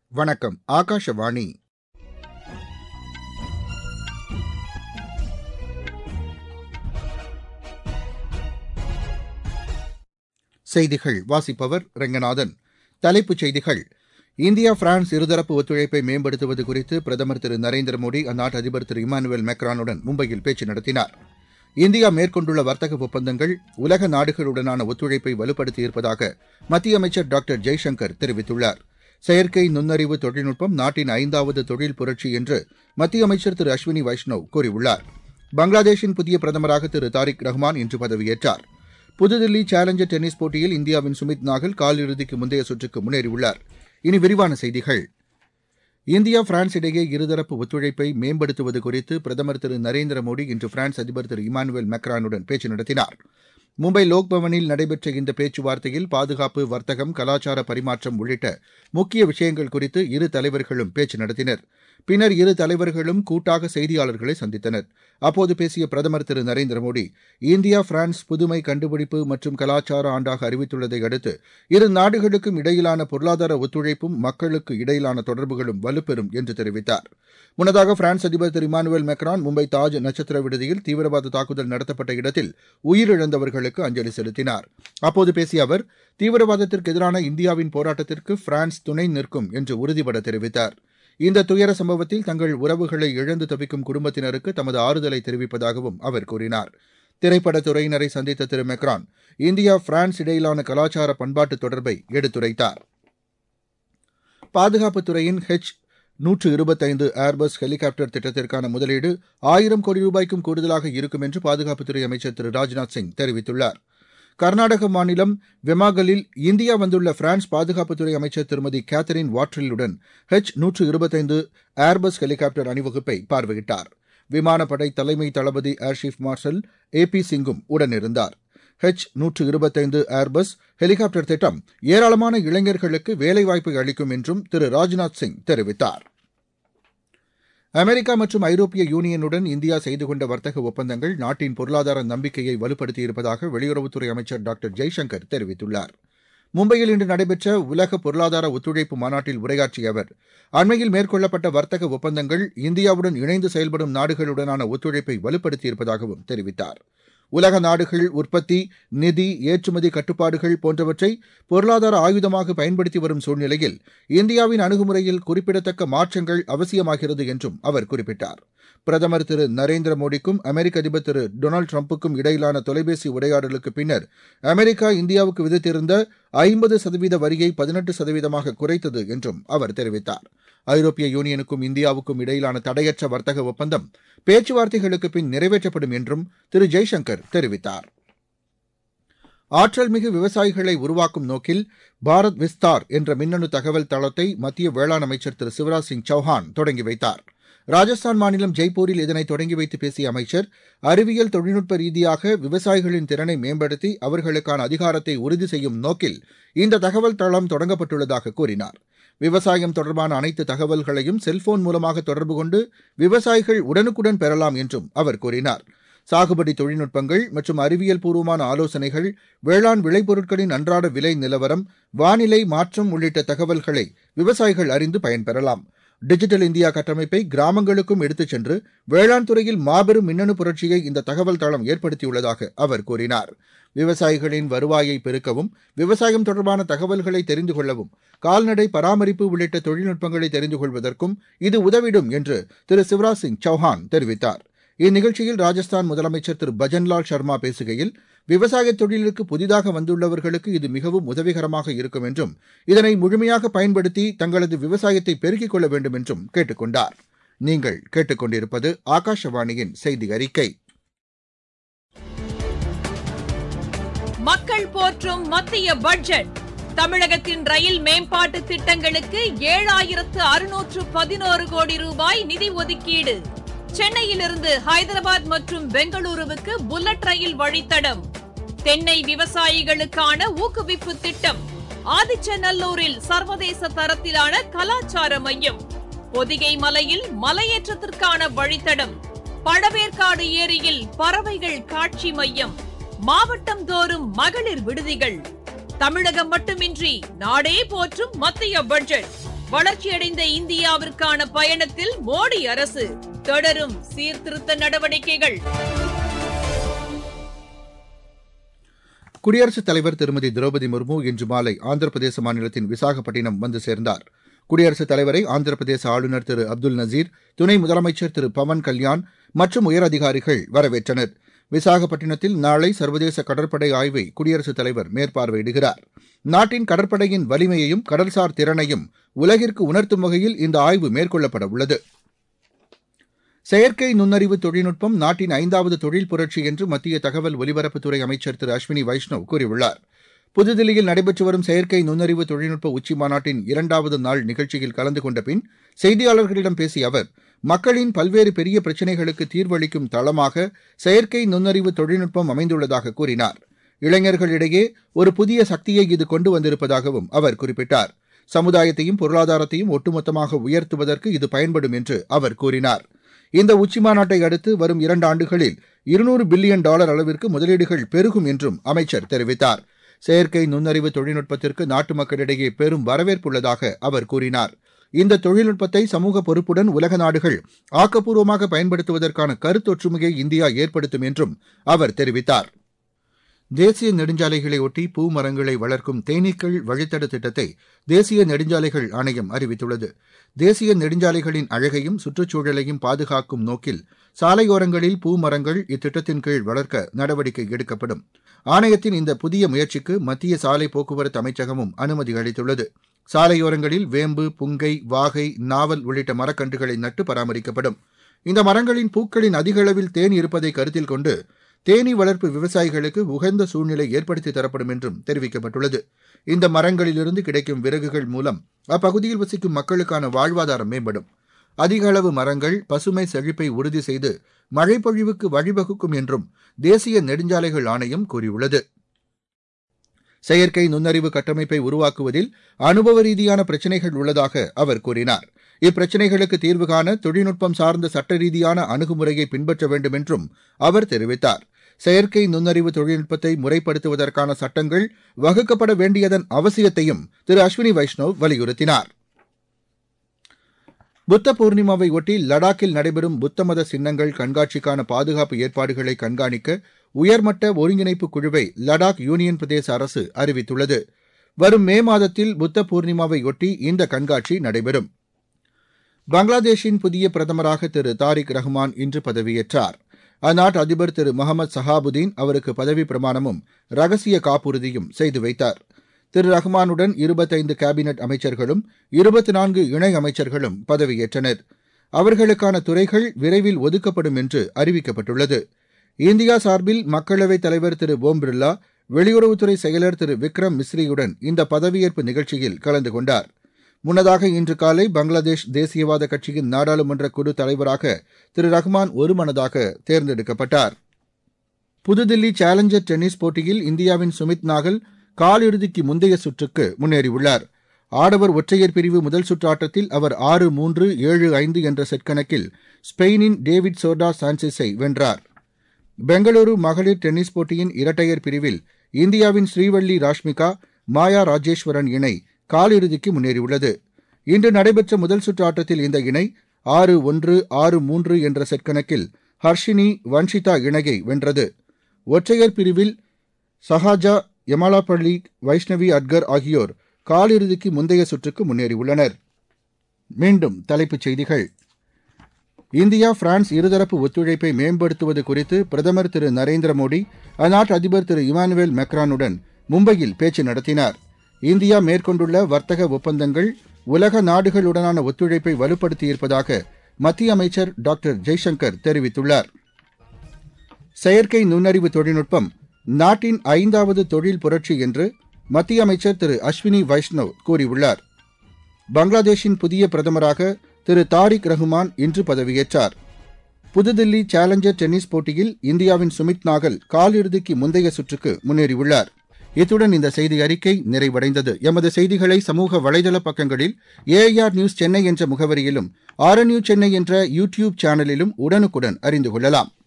வணக்கம் ஆகாஷவாணி செய்திகள் வாசிப்பவர் ரெங்கநாதன் தலைப்புச் செய்திகள் இந்தியா பிரான்ஸ் இருதரப்பு ஒத்துழைப்பை மேம்படுத்துவது குறித்து பிரதமர் திரு நரேந்திர மோடி அந்நாட்டு அதிபர் திரு இமானுவேல் மேக்ரானுடன் மும்பையில் பேச்சு நடத்தினார் இந்தியா மேற்கொண்டுள்ள வர்த்தக ஒப்பந்தங்கள் உலக நாடுகளுடனான ஒத்துழைப்பை வலுப்படுத்தியிருப்பதாக மத்திய அமைச்சர் டாக்டர் ஜெய்சங்கர் தெரிவித்துள்ளார் செயற்கை நுண்ணறிவு தொழில்நுட்பம் நாட்டின் ஐந்தாவது தொழில் புரட்சி என்று மத்திய அமைச்சர் திரு அஸ்வினி வைஷ்ணவ் கூறியுள்ளார் பங்களாதேஷின் புதிய பிரதமராக திரு தாரிக் ரஹ்மான் இன்று பதவியேற்றார் புதுதில்லி சேலஞ்சர் டென்னிஸ் போட்டியில் இந்தியாவின் சுமித் நாகல் காலிறுதிக்கு முந்தைய சுற்றுக்கு முன்னேறியுள்ளார் இனி விரிவான செய்திகள் இந்தியா பிரான்ஸ் இடையே இருதரப்பு ஒத்துழைப்பை மேம்படுத்துவது குறித்து பிரதமர் திரு நரேந்திர மோடி இன்று பிரான்ஸ் அதிபர் திரு இமானுவேல் மெக்ரானுடன் பேச்சு நடத்தினார் மும்பை லோக்பவனில் நடைபெற்ற இந்த பேச்சுவார்த்தையில் பாதுகாப்பு வர்த்தகம் கலாச்சார பரிமாற்றம் உள்ளிட்ட முக்கிய விஷயங்கள் குறித்து இரு தலைவர்களும் பேச்சு நடத்தினர் பின்னர் இரு தலைவர்களும் கூட்டாக செய்தியாளர்களை சந்தித்தனர் அப்போது பேசிய பிரதமர் திரு நரேந்திர மோடி இந்தியா பிரான்ஸ் புதுமை கண்டுபிடிப்பு மற்றும் கலாச்சார ஆண்டாக அறிவித்துள்ளதை அடுத்து இரு நாடுகளுக்கும் இடையிலான பொருளாதார ஒத்துழைப்பும் மக்களுக்கு இடையிலான தொடர்புகளும் வலுப்பெறும் என்று தெரிவித்தார் முன்னதாக பிரான்ஸ் அதிபர் திரு இமானுவேல் மெக்ரான் மும்பை தாஜ் நட்சத்திர விடுதியில் தீவிரவாத தாக்குதல் நடத்தப்பட்ட இடத்தில் உயிரிழந்தவர்களுக்கு அஞ்சலி செலுத்தினார் அப்போது பேசிய அவர் தீவிரவாதத்திற்கு எதிரான இந்தியாவின் போராட்டத்திற்கு பிரான்ஸ் துணை நிற்கும் என்று உறுதிபட தெரிவித்தார் இந்த துயர சம்பவத்தில் தங்கள் உறவுகளை இழந்து தவிக்கும் குடும்பத்தினருக்கு தமது ஆறுதலை தெரிவிப்பதாகவும் அவர் கூறினார் திரைப்படத் துறையினரை சந்தித்த திரு மெக்ரான் இந்தியா பிரான்ஸ் இடையிலான கலாச்சார பண்பாட்டு தொடர்பை எடுத்துரைத்தார் பாதுகாப்புத் துறையின் ஹெச் நூற்று இருபத்தைந்து ஏர்பஸ் ஹெலிகாப்டர் திட்டத்திற்கான முதலீடு ஆயிரம் கோடி ரூபாய்க்கும் கூடுதலாக இருக்கும் என்று பாதுகாப்புத்துறை அமைச்சர் திரு ராஜ்நாத் சிங் தெரிவித்துள்ளார் கர்நாடக மாநிலம் வெமாகலில் இந்தியா வந்துள்ள பிரான்ஸ் பாதுகாப்புத்துறை அமைச்சர் திருமதி கேத்தரின் வாட்ரிலுடன் ஹெச் நூற்று இருபத்தைந்து ஏர்பஸ் ஹெலிகாப்டர் அணிவகுப்பை பார்வையிட்டார் விமானப்படை தலைமை தளபதி air chief marshal A P சிங்கும் உடனிருந்தார் ஹெச் நூற்று இருபத்தைந்து ஏர்பஸ் ஹெலிகாப்டர் திட்டம் ஏராளமான இளைஞர்களுக்கு வேலைவாய்ப்பை அளிக்கும் என்றும் திரு ராஜ்நாத் சிங் தெரிவித்தார் அமெரிக்கா மற்றும் ஐரோப்பிய யூனியனுடன் இந்தியா செய்து கொண்ட வர்த்தக ஒப்பந்தங்கள் நாட்டின் பொருளாதார நம்பிக்கையை வலுப்படுத்தியிருப்பதாக வெளியுறவுத்துறை அமைச்சர் டாக்டர் ஜெய்சங்கர் தெரிவித்துள்ளார் மும்பையில் இன்று நடைபெற்ற உலக பொருளாதார ஒத்துழைப்பு மாநாட்டில் உரையாற்றிய அவர் அண்மையில் மேற்கொள்ளப்பட்ட வர்த்தக ஒப்பந்தங்கள் இந்தியாவுடன் இணைந்து செயல்படும் நாடுகளுடனான ஒத்துழைப்பை வலுப்படுத்தியிருப்பதாகவும் தெரிவித்தார் உலக நாடுகள் உற்பத்தி நிதி ஏற்றுமதி கட்டுப்பாடுகள் போன்றவற்றை பொருளாதார ஆயுதமாக பயன்படுத்தி வரும் சூழ்நிலையில் இந்தியாவின் அணுகுமுறையில் குறிப்பிடத்தக்க மாற்றங்கள் அவசியமாகிறது என்றும் அவர் குறிப்பிட்டார் பிரதமர் திரு நரேந்திர மோடிக்கும் அமெரிக்க அதிபர் திரு டொனால்டு டிரம்புக்கும் இடையிலான தொலைபேசி உரையாடலுக்கு பின்னர் அமெரிக்கா இந்தியாவுக்கு விதித்திருந்த ஐம்பது சதவீத வரியை பதினெட்டு சதவீதமாக குறைத்தது என்றும் அவர் தெரிவித்தார் ஐரோப்பிய யூனியனுக்கும் இந்தியாவுக்கும் இடையிலான தடையற்ற வர்த்தக ஒப்பந்தம் பேச்சுவார்த்தைகளுக்கு பின் நிறைவேற்றப்படும் என்றும் திரு ஜெய்சங்கர் தெரிவித்தார் ஆற்றல்மிகு விவசாயிகளை உருவாக்கும் நோக்கில் பாரத் விஸ்தார் என்ற மின்னணு தகவல் தளத்தை மத்திய வேளாண் அமைச்சர் திரு சிவராஜ் சிங் சௌஹான் தொடங்கி வைத்தார் ராஜஸ்தான் மாநிலம் ஜெய்ப்பூரில் இதனை தொடங்கி வைத்து பேசிய அமைச்சர் அறிவியல் தொழில்நுட்ப ரீதியாக விவசாயிகளின் திறனை மேம்படுத்தி அவர்களுக்கான அதிகாரத்தை உறுதி செய்யும் நோக்கில் இந்த தகவல் தளம் தொடங்கப்பட்டுள்ளதாக கூறினார் விவசாயம் தொடர்பான அனைத்து தகவல்களையும் செல்போன் மூலமாக தொடர்பு கொண்டு விவசாயிகள் உடனுக்குடன் பெறலாம் என்றும் அவர் கூறினார் சாகுபடி தொழில்நுட்பங்கள் மற்றும் அறிவியல் பூர்வமான ஆலோசனைகள் வேளாண் விளைபொருட்களின் அன்றாட விலை நிலவரம் வானிலை மாற்றம் உள்ளிட்ட தகவல்களை விவசாயிகள் அறிந்து பயன்பெறலாம் டிஜிட்டல் இந்தியா கட்டமைப்பை கிராமங்களுக்கும் எடுத்துச் சென்று வேளாண் துறையில் மாபெரும் மின்னணு புரட்சியை இந்த தகவல் தளம் ஏற்படுத்தியுள்ளதாக அவர் கூறினார் விவசாயிகளின் வருவாயை பெருக்கவும் விவசாயம் தொடர்பான தகவல்களை தெரிந்து கொள்ளவும் கால்நடை பராமரிப்பு உள்ளிட்ட தொழில்நுட்பங்களை தெரிந்து கொள்வதற்கும் இது உதவிடும் என்று திரு சிவராஜ் சிங் சௌஹான் தெரிவித்தார் இந்நிகழ்ச்சியில் ராஜஸ்தான் முதலமைச்சர் திரு பஜன்லால் சர்மா பேசுகையில் விவசாய தொழிலுக்கு புதிதாக வந்துள்ளவர்களுக்கு இது மிகவும் உதவிகரமாக இருக்கும் என்றும் இதனை முழுமையாக பயன்படுத்தி தங்களது விவசாயத்தை பெருக்கிக் கொள்ள வேண்டும் என்றும் கேட்டுக் கொண்டார் நீங்கள் கேட்டுக்கொண்டிருப்பது ஆகாஷவாணியின் செய்தி அறிக்கை மக்கள் போற்றும் மத்திய பட்ஜெட் தமிழகத்தின் ரயில் மேம்பாட்டு திட்டங்களுக்கு ஏழாயிரத்து அறுநூற்று பதினோரு கோடி ரூபாய் நிதி ஒதுக்கீடு சென்னையிலிருந்து ஹைதராபாத் மற்றும் பெங்களூருவுக்கு புல்லட் ரயில் வழித்தடம் தென்னை விவசாயிகளுக்கான ஊக்குவிப்பு திட்டம் ஆதிச்சநல்லூரில் சர்வதேச தரத்திலான கலாச்சார மையம் பொதிகை மலையில் மலையேற்றத்திற்கான வழித்தடம் பழவேற்காடு ஏரியில் பறவைகள் காட்சி மையம் மாவட்டம் தோறும் மகளிர் விடுதிகள் தமிழகம் மட்டுமின்றி நாடே போற்றும் மத்திய பட்ஜெட் வளர்ச்சியடைந்த இந்தியாவிற்கான பயணத்தில் மோடி அரசு தொடரும் சீர்திருத்த நடவடிக்கைகள் குடியரசுத் தலைவர் திருமதி திரௌபதி முர்மு இன்று மாலை ஆந்திர பிரதேச மாநிலத்தின் விசாகப்பட்டினம் வந்து சேர்ந்தார் குடியரசுத் தலைவரை ஆந்திர பிரதேச ஆளுநர் திரு அப்துல் நசீர் துணை முதலமைச்சர் திரு பவன் கல்யாண் மற்றும் உயரதிகாரிகள் வரவேற்றனர் விசாகப்பட்டினத்தில் நாளை சர்வதேச கடற்படை ஆய்வை குடியரசுத் தலைவர் மேற்பார்வையிடுகிறார் நாட்டின் கடற்படையின் வலிமையையும் கடல்சார் திறனையும் உலகிற்கு உணர்த்தும் வகையில் இந்த ஆய்வு மேற்கொள்ளப்பட உள்ளது செயற்கை நுண்ணறிவு தொழில்நுட்பம் நாட்டின் ஐந்தாவது தொழில் புரட்சி என்று மத்திய தகவல் ஒலிபரப்புத்துறை அமைச்சர் திரு அஸ்வினி வைஷ்ணவ் கூறியுள்ளார் புதுதில்லியில் நடைபெற்று வரும் செயற்கை நுண்ணறிவு தொழில்நுட்ப உச்சி மாநாட்டின் இரண்டாவது நாள் நிகழ்ச்சியில் கலந்து கொண்ட பின் செய்தியாளர்களிடம் பேசிய அவர் மக்களின் பல்வேறு பெரிய பிரச்சினைகளுக்கு தீர்வளிக்கும் தளமாக செயற்கை நுண்ணறிவு தொழில்நுட்பம் அமைந்துள்ளதாக கூறினார் இளைஞர்களிடையே ஒரு புதிய சக்தியை இது கொண்டு வந்திருப்பதாகவும் அவர் குறிப்பிட்டார் சமுதாயத்தையும் பொருளாதாரத்தையும் ஒட்டுமொத்தமாக உயர்த்துவதற்கு இது பயன்படும் என்று அவர் கூறினார் இந்த உச்சிமாநாட்டை அடுத்து வரும் இரண்டு ஆண்டுகளில் இருநூறு பில்லியன் டாலர் அளவிற்கு முதலீடுகள் பெருகும் என்றும் அமைச்சர் தெரிவித்தார் செயற்கை நுண்ணறிவு தொழில்நுட்பத்திற்கு நாட்டு மக்களிடையே பெரும் வரவேற்பு உள்ளதாக அவர் கூறினார் இந்த தொழில்நுட்பத்தை சமூக பொறுப்புடன் உலக நாடுகள் ஆக்கப்பூர்வமாக பயன்படுத்துவதற்கான கருத்தொற்றுமையை இந்தியா ஏற்படுத்தும் என்றும் அவர் தெரிவித்தார் தேசிய நெடுஞ்சாலைகளை ஒட்டி பூ மரங்களை வளர்க்கும் தேனீக்கள் வழித்தட திட்டத்தை தேசிய நெடுஞ்சாலைகள் ஆணையம் அறிவித்துள்ளது தேசிய நெடுஞ்சாலைகளின் அழகையும் சுற்றுச்சூழலையும் பாதுகாக்கும் நோக்கில் சாலையோரங்களில் பூ மரங்கள் இத்திட்டத்தின் கீழ் வளர்க்க நடவடிக்கை எடுக்கப்படும் ஆணையத்தின் இந்த புதிய முயற்சிக்கு மத்திய சாலை போக்குவரத்து அமைச்சகமும் அனுமதி அளித்துள்ளது சாலையோரங்களில் வேம்பு புங்கை வாகை நாவல் உள்ளிட்ட மரக்கன்றுகளை நட்டு பராமரிக்கப்படும் இந்த மரங்களின் பூக்களின் அதிக அளவில் தேன் இருப்பதை கருத்தில் கொண்டு தேனீ வளர்ப்பு விவசாயிகளுக்கு உகந்த சூழ்நிலை ஏற்படுத்தி தரப்படும் என்றும் தெரிவிக்கப்பட்டுள்ளது இந்த மரங்களிலிருந்து கிடைக்கும் விறகுகள் மூலம் அப்பகுதியில் வசிக்கும் மக்களுக்கான வாழ்வாதாரம் மேம்படும் அதிக அளவு மரங்கள் பசுமை செழிப்பை உறுதி செய்து மழைப்பொழிவுக்கு வழிவகுக்கும் என்றும் தேசிய நெடுஞ்சாலைகள் ஆணையம் கூறியுள்ளது செயற்கை நுண்ணறிவு கட்டமைப்பை உருவாக்குவதில் அனுபவ ரீதியான பிரச்சினைகள் உள்ளதாக அவர் கூறினார் இப்பிரச்சினைகளுக்கு தீர்வு காண தொழில்நுட்பம் சார்ந்த சட்ட ரீதியான அணுகுமுறையை பின்பற்ற வேண்டும் என்றும் அவர் தெரிவித்தார் செயற்கை நுண்ணறிவு தொழில்நுட்பத்தை முறைப்படுத்துவதற்கான சட்டங்கள் வகுக்கப்பட வேண்டியதன் அவசியத்தையும் திரு அஸ்வினி வைஷ்ணவ் வலியுறுத்தினார் புத்த பூர்ணிமாவை ஒட்டி லடாக்கில் நடைபெறும் புத்த மத சின்னங்கள் கண்காட்சிக்கான பாதுகாப்பு ஏற்பாடுகளை கண்காணிக்க உயர்மட்ட ஒருங்கிணைப்பு குழுவை லடாக் யூனியன் பிரதேச அரசு அறிவித்துள்ளது வரும் மே மாதத்தில் புத்த பூர்ணிமாவையொட்டி இந்த கண்காட்சி நடைபெறும் பங்களாதேஷின் புதிய பிரதமராக திரு தாரிக் ரஹ்மான் இன்று பதவியேற்றார் அந்நாட்டு அதிபர் திரு முகமது சஹாபுதீன் அவருக்கு பதவி பிரமாணமும் ரகசிய காப்புறுதியும் செய்து வைத்தார் திரு ரஹ்மானுடன் இருபத்தைந்து கேபினெட் அமைச்சர்களும் இருபத்தி நான்கு இணை அமைச்சர்களும் பதவியேற்றனர் அவர்களுக்கான துறைகள் விரைவில் ஒதுக்கப்படும் என்று அறிவிக்கப்பட்டுள்ளது இந்தியா சார்பில் மக்களவைத் தலைவர் திரு ஓம் பிர்லா வெளியுறவுத்துறை செயலர் திரு விக்ரம் மிஸ்ரியுடன் இந்த பதவியேற்பு நிகழ்ச்சியில் கலந்து கொண்டார் முன்னதாக இன்று காலை பங்களாதேஷ் தேசியவாத கட்சியின் நாடாளுமன்ற குழு தலைவராக திரு ரஹ்மான் ஒருமனதாக தேர்ந்தெடுக்கப்பட்டார் புதுதில்லி சேலஞ்சர் டென்னிஸ் போட்டியில் இந்தியாவின் சுமித் நாகல் காலிறுதிக்கு முந்தைய சுற்றுக்கு முன்னேறியுள்ளார் ஆடவர் ஒற்றையர் பிரிவு முதல் சுற்று ஆட்டத்தில் அவர் ஆறு மூன்று ஏழு ஐந்து என்ற செட் கணக்கில் ஸ்பெயினின் டேவிட் சோர்டா சான்செஸை வென்றார் பெங்களூரு மகளிர் டென்னிஸ் போட்டியின் இரட்டையர் பிரிவில் இந்தியாவின் ஸ்ரீவள்ளி ராஷ்மிகா மாயா ராஜேஸ்வரன் இணை காலிறுதிக்கு முன்னேறியுள்ளது இன்று நடைபெற்ற முதல் சுற்று ஆட்டத்தில் இந்த இணை ஆறு ஒன்று ஆறு மூன்று என்ற செட் கணக்கில் ஹர்ஷினி வன்ஷிதா இணையை வென்றது ஒற்றையர் பிரிவில் சஹாஜா யமாலாபள்ளி வைஷ்ணவி அட்கர் ஆகியோர் காலிறுதிக்கு முந்தைய சுற்றுக்கு முன்னேறியுள்ளனர் மீண்டும் தலைப்புச் செய்திகள் இந்தியா பிரான்ஸ் இருதரப்பு ஒத்துழைப்பை மேம்படுத்துவது குறித்து பிரதமர் திரு நரேந்திர மோடி அந்நாட்டு அதிபர் திரு இமானுவேல் மெக்ரானுடன் மும்பையில் பேச்சு நடத்தினார் இந்தியா மேற்கொண்டுள்ள வர்த்தக ஒப்பந்தங்கள் உலக நாடுகளுடனான ஒத்துழைப்பை வலுப்படுத்தியிருப்பதாக மத்திய அமைச்சர் டாக்டர் ஜெய்சங்கர் தெரிவித்துள்ளார் செயற்கை நுண்ணறிவு தொழில்நுட்பம் நாட்டின் ஐந்தாவது தொழில் புரட்சி என்று மத்திய அமைச்சர் திரு அஸ்வினி வைஷ்ணவ் கூறியுள்ளார் பங்களாதேஷின் புதிய பிரதமராக திரு தாரிக் ரஹ்மான் இன்று பதவியேற்றார் புதுதில்லி சேலஞ்சர் டென்னிஸ் போட்டியில் இந்தியாவின் சுமித் நாகல் காலிறுதிக்கு முந்தைய சுற்றுக்கு முன்னேறியுள்ளார் இத்துடன் இந்த செய்தி அறிக்கை நிறைவடைந்தது எமது செய்திகளை சமூக வலைதள பக்கங்களில் ஏஐஆர் நியூஸ் சென்னை என்ற முகவரியிலும் ஆர்என்யூ சென்னை என்ற யூ டியூப் சேனலிலும் உடனுக்குடன் அறிந்து கொள்ளலாம்